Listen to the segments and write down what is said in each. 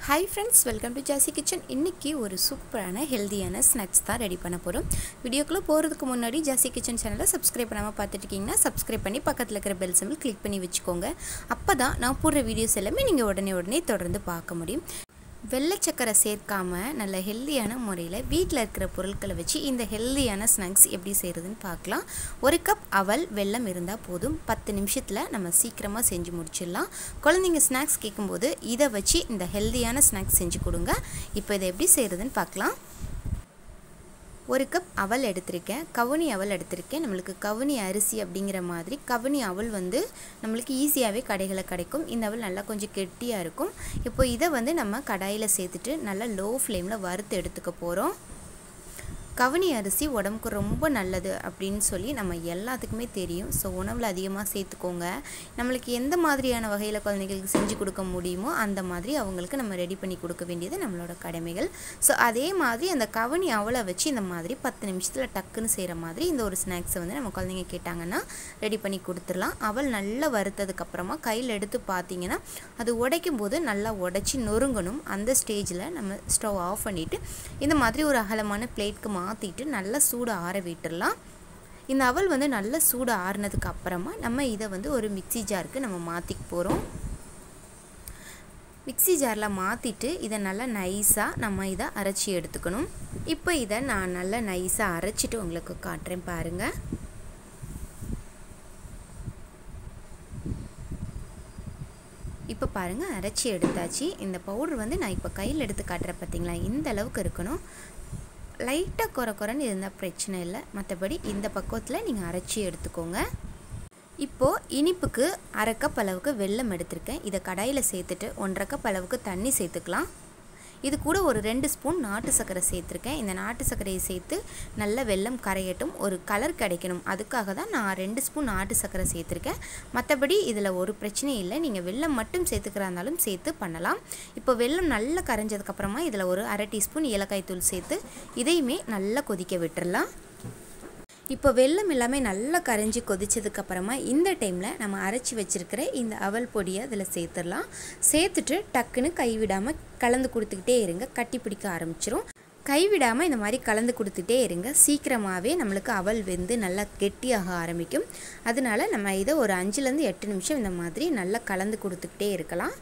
hi friends welcome to Jassi kitchen இன்றைக்கி ஒரு சூப்பரான ஹெல்தியான ஸ்நாக்ஸ் தான் ரெடி பண்ண போகிறோம் வீடியோக்குள்ளே போகிறதுக்கு முன்னாடி ஜாசி கிச்சன் சேனலை சப்ஸ்கிரைப் பண்ணாமல் பார்த்துட்டு இருக்கீங்கன்னா சப்ஸ்கிரைப் பண்ணி பக்கத்தில் இருக்கிற பெல் சிம்பிள் கிளிக் பண்ணி வச்சுக்கோங்க அப்போ தான் நான் போடுற வீடியோஸ் எல்லாமே நீங்கள் உடனே உடனே தொடர்ந்து பார்க்க முடியும் வெள்ளை சக்கரை சேர்க்காம நல்ல ஹெல்தியான முறையில் வீட்டில் இருக்கிற பொருட்களை வச்சு இந்த ஹெல்தியான ஸ்நாக்ஸ் எப்படி செய்கிறதுன்னு பார்க்கலாம் ஒரு கப் அவல் வெல்லம் இருந்தால் போதும் பத்து நிமிஷத்தில் நம்ம சீக்கிரமாக செஞ்சு முடிச்சிடலாம் குழந்தைங்க ஸ்நாக்ஸ் கேட்கும்போது இதை வச்சு இந்த ஹெல்தியான ஸ்நாக்ஸ் செஞ்சு கொடுங்க இப்போ இதை எப்படி செய்கிறதுன்னு பார்க்கலாம் ஒரு கப் அவல் எடுத்திருக்கேன் கவுனி அவல் எடுத்திருக்கேன் நம்மளுக்கு கவுனி அரிசி அப்படிங்கிற மாதிரி கவுனி அவல் வந்து நம்மளுக்கு ஈஸியாகவே கடைகளில் கிடைக்கும் இந்த அவல் நல்லா கொஞ்சம் கெட்டியாக இருக்கும் இப்போ இதை வந்து நம்ம கடாயில் சேர்த்துட்டு நல்லா லோ ஃப்ளேமில் வறுத்து எடுத்துக்க போகிறோம் கவனி அரிசி உடம்புக்கு ரொம்ப நல்லது அப்படின்னு சொல்லி நம்ம எல்லாத்துக்குமே தெரியும் ஸோ உணவில் அதிகமாக சேர்த்துக்கோங்க நம்மளுக்கு எந்த மாதிரியான வகையில் குழந்தைங்களுக்கு செஞ்சு கொடுக்க முடியுமோ அந்த மாதிரி அவங்களுக்கு நம்ம ரெடி பண்ணி கொடுக்க வேண்டியது நம்மளோட கடமைகள் ஸோ அதே மாதிரி அந்த கவனி அவளை வச்சு இந்த மாதிரி பத்து நிமிஷத்தில் டக்குன்னு செய்கிற மாதிரி இந்த ஒரு ஸ்நாக்ஸை வந்து நம்ம குழந்தைங்க கேட்டாங்கன்னா ரெடி பண்ணி கொடுத்துடலாம் அவள் நல்லா வறுத்ததுக்கப்புறமா கையில் எடுத்து பார்த்தீங்கன்னா அது உடைக்கும் போது நல்லா உடச்சி நொறுங்கணும் அந்த ஸ்டேஜில் நம்ம ஸ்டவ் ஆஃப் பண்ணிவிட்டு இந்த மாதிரி ஒரு அகலமான பிளேட்க்கு மாற்றிட்டு நல்லா சூடு ஆற விட்டுடலாம் இந்த அவல் வந்து நல்லா சூடு ஆறுனதுக்கு அப்புறமா நம்ம இதை வந்து ஒரு மிக்சி ஜாருக்கு நம்ம மாற்றிக்க போகிறோம் மிக்சி ஜாரில் மாற்றிட்டு இதை நல்லா நைஸாக நம்ம இதை அரைச்சி எடுத்துக்கணும் இப்போ இதை நான் நல்லா நைஸாக அரைச்சிட்டு உங்களுக்கு காட்டுறேன் பாருங்கள் இப்போ பாருங்கள் அரைச்சி எடுத்தாச்சு இந்த பவுடர் வந்து நான் இப்போ கையில் எடுத்து காட்டுறேன் பார்த்தீங்களா இந்த அளவுக்கு இருக்கணும் லைட்டாக குறை குறைன்னு இருந்தால் பிரச்சனை இல்லை மற்றபடி இந்த பக்குவத்தில் நீங்கள் அரைச்சி எடுத்துக்கோங்க இப்போது இனிப்புக்கு அரை கப் அளவுக்கு வெல்லம் எடுத்திருக்கேன் இதை கடாயில் சேர்த்துட்டு ஒன்றரை கப் அளவுக்கு தண்ணி சேர்த்துக்கலாம் இது கூட ஒரு ரெண்டு ஸ்பூன் நாட்டு சர்க்கரை சேர்த்துருக்கேன் இந்த நாட்டு சர்க்கரையை சேர்த்து நல்ல வெல்லம் கரையட்டும் ஒரு கலர் கிடைக்கணும் அதுக்காக தான் நான் ரெண்டு ஸ்பூன் நாட்டு சர்க்கரை சேர்த்துருக்கேன் மற்றபடி இதில் ஒரு பிரச்சனையும் இல்லை நீங்கள் வெல்லம் மட்டும் சேர்த்துக்கிறா இருந்தாலும் சேர்த்து பண்ணலாம் இப்போ வெல்லம் நல்லா கரைஞ்சதுக்கப்புறமா இதில் ஒரு அரை டீஸ்பூன் ஏலக்காய் தூள் சேர்த்து இதையுமே நல்லா கொதிக்க விட்டுறலாம் இப்போ வெல்லம் எல்லாமே நல்லா கரைஞ்சி கொதிச்சதுக்கப்புறமா இந்த டைமில் நம்ம அரைச்சி வச்சுருக்கிற இந்த அவல் பொடியை அதில் சேர்த்துடலாம் சேர்த்துட்டு டக்குன்னு கைவிடாமல் கலந்து கொடுத்துக்கிட்டே இருங்க கட்டி பிடிக்க ஆரம்பிச்சிரும் கைவிடாமல் இந்த மாதிரி கலந்து கொடுத்துட்டே இருங்க சீக்கிரமாகவே நம்மளுக்கு அவல் வெந்து நல்லா கெட்டியாக ஆரம்பிக்கும் அதனால நம்ம இதை ஒரு அஞ்சுலேருந்து எட்டு நிமிஷம் இந்த மாதிரி நல்லா கலந்து கொடுத்துக்கிட்டே இருக்கலாம்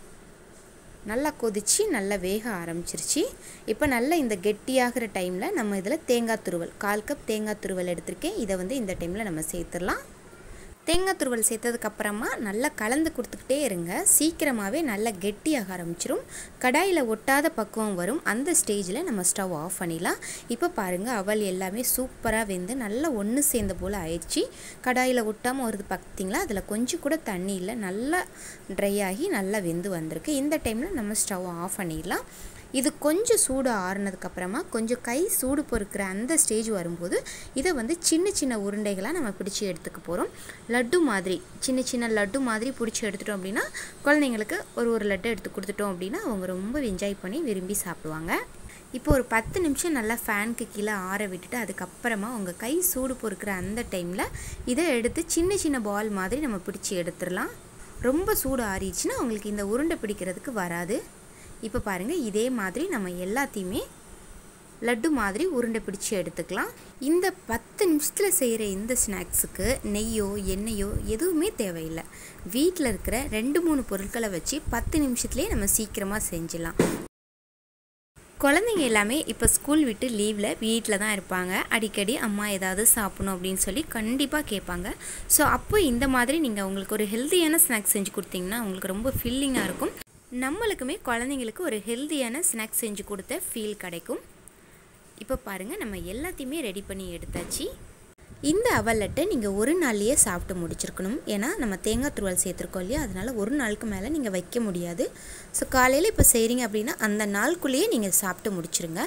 நல்லா கொதித்து நல்லா வேக ஆரம்பிச்சிருச்சு இப்போ நல்லா இந்த கெட்டியாகிற டைமில் நம்ம இதில் தேங்காய் துருவல் கால் கப் தேங்காய் துருவல் எடுத்திருக்கேன் இதை வந்து இந்த டைமில் நம்ம சேர்த்துடலாம் தேங்காய் துருவல் சேர்த்ததுக்கப்புறமா நல்லா கலந்து கொடுத்துக்கிட்டே இருங்க சீக்கிரமாகவே நல்லா கெட்டியாக ஆரம்பிச்சிரும் கடாயில் ஒட்டாத பக்குவம் வரும் அந்த ஸ்டேஜில் நம்ம ஸ்டவ் ஆஃப் பண்ணிடலாம் இப்போ பாருங்கள் அவல் எல்லாமே சூப்பராக வெந்து நல்லா ஒன்று சேர்ந்த போல் ஆயிடுச்சு கடாயில் ஒட்டாமல் வருது பார்த்தீங்களா அதில் கொஞ்சம் கூட தண்ணி இல்லை நல்லா ட்ரை ஆகி நல்லா வெந்து வந்திருக்கு இந்த டைமில் நம்ம ஸ்டவ் ஆஃப் பண்ணிடலாம் இது கொஞ்சம் சூடு ஆறுனதுக்கப்புறமா கொஞ்சம் கை சூடு பொறுக்கிற அந்த ஸ்டேஜ் வரும்போது இதை வந்து சின்ன சின்ன உருண்டைகளாக நம்ம பிடிச்சி எடுத்துக்க போகிறோம் லட்டு மாதிரி சின்ன சின்ன லட்டு மாதிரி பிடிச்சி எடுத்துட்டோம் அப்படின்னா குழந்தைங்களுக்கு ஒரு ஒரு லட்டு எடுத்து கொடுத்துட்டோம் அப்படின்னா அவங்க ரொம்ப என்ஜாய் பண்ணி விரும்பி சாப்பிடுவாங்க இப்போ ஒரு பத்து நிமிஷம் நல்லா ஃபேனுக்கு கீழே ஆற விட்டுட்டு அதுக்கப்புறமா உங்கள் கை சூடு பொறுக்கிற அந்த டைமில் இதை எடுத்து சின்ன சின்ன பால் மாதிரி நம்ம பிடிச்சி எடுத்துடலாம் ரொம்ப சூடு ஆறிடுச்சுன்னா உங்களுக்கு இந்த உருண்டை பிடிக்கிறதுக்கு வராது இப்போ பாருங்கள் இதே மாதிரி நம்ம எல்லாத்தையுமே லட்டு மாதிரி உருண்டை பிடிச்சி எடுத்துக்கலாம் இந்த பத்து நிமிஷத்தில் செய்கிற இந்த ஸ்நாக்ஸுக்கு நெய்யோ எண்ணெயோ எதுவுமே தேவையில்லை வீட்டில் இருக்கிற ரெண்டு மூணு பொருட்களை வச்சு பத்து நிமிஷத்துலேயே நம்ம சீக்கிரமாக செஞ்சிடலாம் குழந்தைங்க எல்லாமே இப்போ ஸ்கூல் விட்டு லீவில் வீட்டில் தான் இருப்பாங்க அடிக்கடி அம்மா ஏதாவது சாப்பிடணும் அப்படின்னு சொல்லி கண்டிப்பாக கேட்பாங்க ஸோ அப்போ இந்த மாதிரி நீங்கள் அவங்களுக்கு ஒரு ஹெல்த்தியான ஸ்நாக்ஸ் செஞ்சு கொடுத்தீங்கன்னா அவங்களுக்கு ரொம்ப ஃபில்லிங்காக இருக்கும் நம்மளுக்குமே குழந்தைங்களுக்கு ஒரு ஹெல்த்தியான ஸ்நாக்ஸ் செஞ்சு கொடுத்த ஃபீல் கிடைக்கும் இப்போ பாருங்கள் நம்ம எல்லாத்தையுமே ரெடி பண்ணி எடுத்தாச்சு இந்த அவலட்டை நீங்கள் ஒரு நாள்லேயே சாப்பிட்டு முடிச்சிருக்கணும் ஏன்னா நம்ம தேங்காய் துருவல் சேர்த்துருக்கோம் இல்லையா அதனால் ஒரு நாளுக்கு மேலே நீங்கள் வைக்க முடியாது ஸோ காலையில் இப்போ செய்கிறீங்க அப்படின்னா அந்த நாளுக்குள்ளேயே நீங்கள் சாப்பிட்டு முடிச்சிருங்க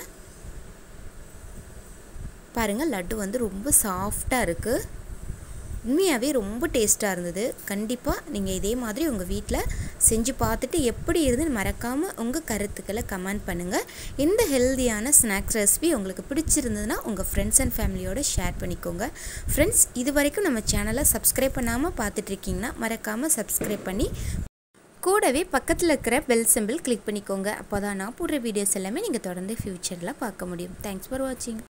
பாருங்கள் லட்டு வந்து ரொம்ப சாஃப்டாக இருக்குது உண்மையாகவே ரொம்ப டேஸ்ட்டாக இருந்தது கண்டிப்பாக நீங்கள் இதே மாதிரி உங்கள் வீட்டில் செஞ்சு பார்த்துட்டு எப்படி இருந்து மறக்காமல் உங்கள் கருத்துக்களை கமெண்ட் பண்ணுங்கள் இந்த ஹெல்தியான ஸ்நாக்ஸ் ரெசிபி உங்களுக்கு பிடிச்சிருந்ததுன்னா உங்கள் ஃப்ரெண்ட்ஸ் அண்ட் ஃபேமிலியோட ஷேர் பண்ணிக்கோங்க ஃப்ரெண்ட்ஸ் இது வரைக்கும் நம்ம சேனலை சப்ஸ்கிரைப் பண்ணாமல் பார்த்துட்ருக்கீங்கன்னா மறக்காமல் சப்ஸ்கிரைப் பண்ணி கூடவே பக்கத்தில் இருக்கிற பெல் சிம்பிள் கிளிக் பண்ணிக்கோங்க அப்போ தான் நான் போடுற வீடியோஸ் எல்லாமே நீங்கள் தொடர்ந்து ஃப்யூச்சரில் பார்க்க முடியும் தேங்க்ஸ் ஃபார் வாட்சிங்